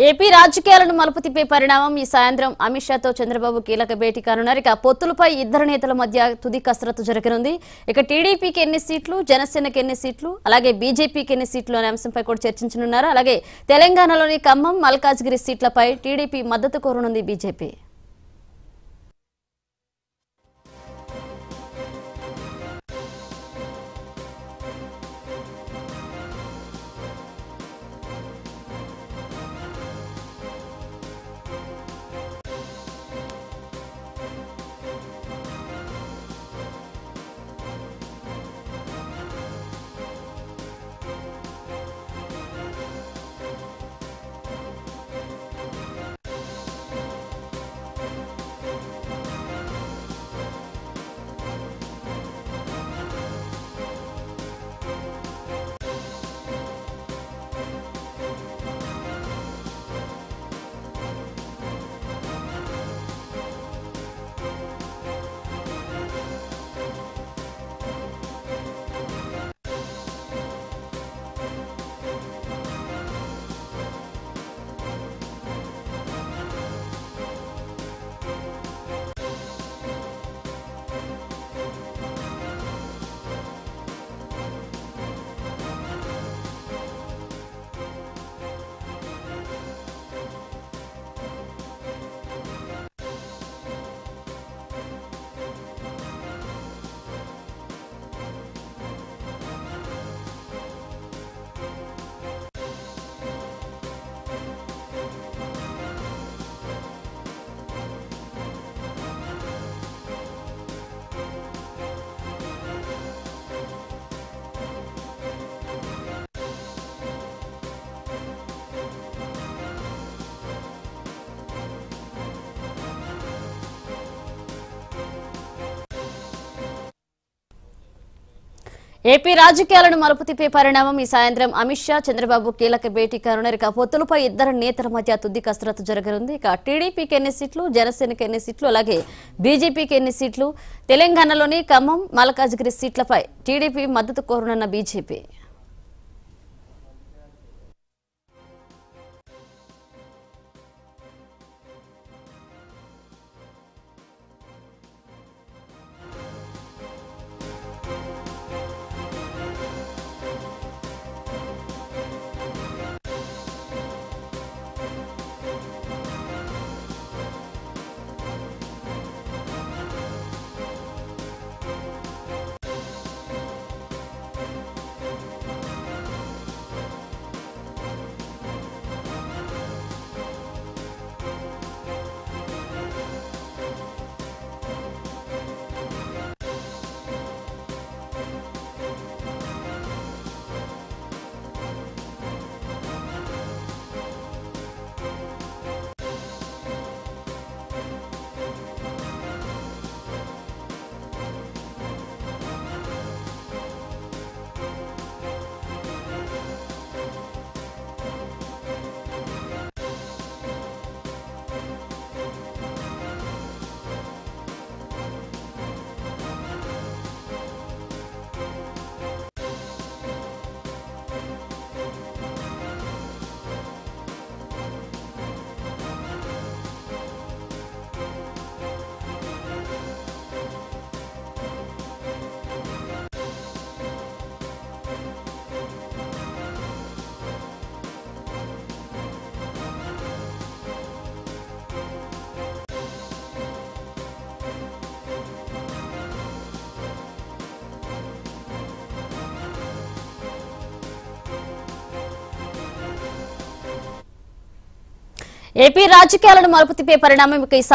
AP రాజకీయాలను మలుపు తిప్పే పరిణామం ఈ సాయంత్రం అమిత్ షాతో చంద్రబాబు కీలక భేటీ కానున్నారు ఇక పొత్తులపై ఇద్దరు నేతల మధ్య తుది కసరత్తు జరగనుంది ఇక టీడీపీకి ఎన్ని సీట్లు జనసేనకి ఎన్ని సీట్లు అలాగే బీజేపీకి ఎన్ని సీట్లు అనే అంశంపై కూడా చర్చించనున్నారు అలాగే తెలంగాణలోని ఖమ్మం మల్కాజ్గిరి సీట్లపై టీడీపీ మద్దతు కోరనుంది బీజేపీ ఏపీ రాజకీయాలను మలుపు తిప్పే పరిణామం ఈ సాయంత్రం అమిత్ షా చంద్రబాబు కీలక భేటీ కానున్నారు ఇక పొత్తులపై ఇద్దరు నేతల మధ్య తుది కసరత్తు జరగనుంది ఇక టీడీపీకి ఎన్ని సీట్లు జనసేనకి ఎన్ని సీట్లు అలాగే బీజేపీకి ఎన్ని సీట్లు తెలంగాణలోని ఖమ్మం మల్కాజ్గిరి సీట్లపై టీడీపీ మద్దతు కోరనున్న బీజేపీ ఏపీ రాజకీయాలను మలుపు తిప్పే పరిణామం ఇక ఈ